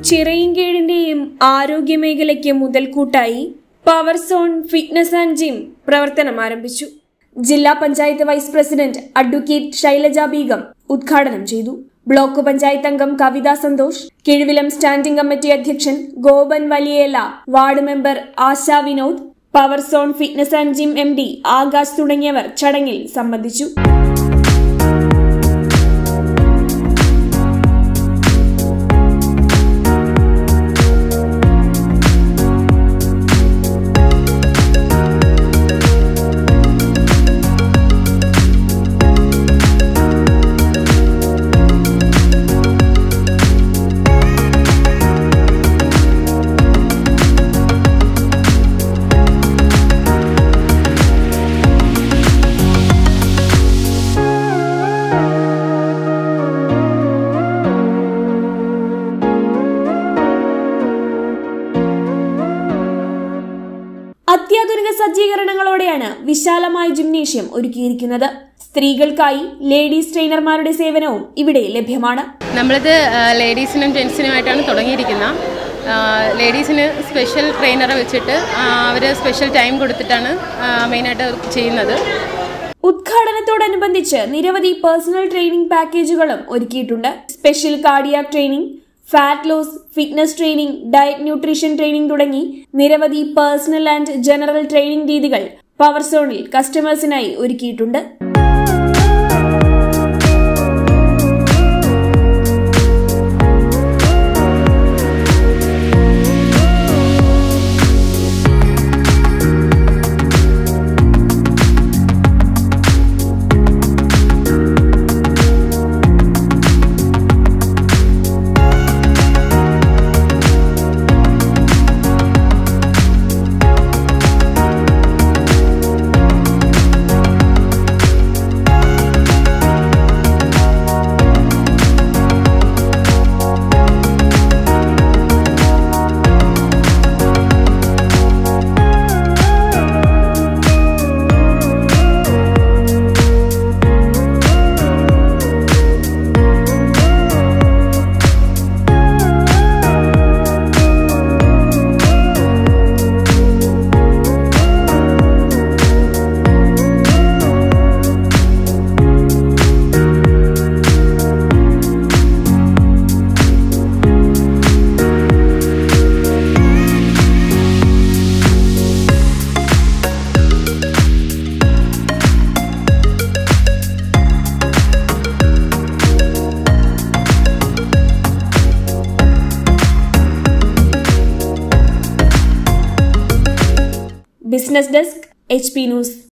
ചിറയിൻകീഴിന്റെയും ആരോഗ്യമേഖലയ്ക്ക് മുതൽക്കൂട്ടായി power zone fitness and gym പ്രവർത്തനം ആരംഭിച്ചു ജില്ലാ panchayat vice president advocate Shailaja Begum ഉദ്ഘാടനം ചെയ്തു ബ്ലോക്ക് പഞ്ചായത്ത് അംഗം കവിത സന്തോഷ് കിഴുവിലം സ്റ്റാൻഡിംഗ് കമ്മിറ്റി അധ്യക്ഷൻ Gopan Valiyela ward member Asha Vinod power zone fitness and gym M D Akash തുടങ്ങിയവർ ചടങ്ങിൽ സംബന്ധിച്ചു അത്യാധുനിക സജ്ജീകരണങ്ങളോടെയാണ് വിശാലമായ ജിംനേഷ്യം ഒരുക്കിയിരിക്കുന്നത് സ്ത്രീകൾക്കായി ലേഡീസ് ട്രെയിനർമാരുടെ സേവനവും ഇവിടെ ലഭ്യമാണ് നമ്മളിത് ലേഡീസിനും ജെൻസിനുമായിട്ടാണ് തുടങ്ങിയിരിക്കുന്നത് ലേഡീസിന് സ്പെഷ്യൽ ട്രെയിനറെ വെച്ചിട്ട് അവർ സ്പെഷ്യൽ ടൈം കൊടുത്തിട്ടാണ് മെയിനായിട്ട് ചെയ്യുന്നത് ഉദ്ഘാടനത്തോടനുബന്ധിച്ച് നിരവധി പേഴ്സണൽ ട്രെയിനിംഗ് പാക്കേജുകളും ഒരുക്കിയിട്ടുണ്ട് special cardiac training fat loss fitness training diet nutrition training തുടങ്ങി നിരവധി പേഴ്സണൽ ആൻഡ് ജനറൽ ട്രെയിനിംഗ് രീതികൾ പവർ സോണിൽ കസ്റ്റമേഴ്സിനായി ഒരുക്കിയിട്ടുണ്ട് business desk H P news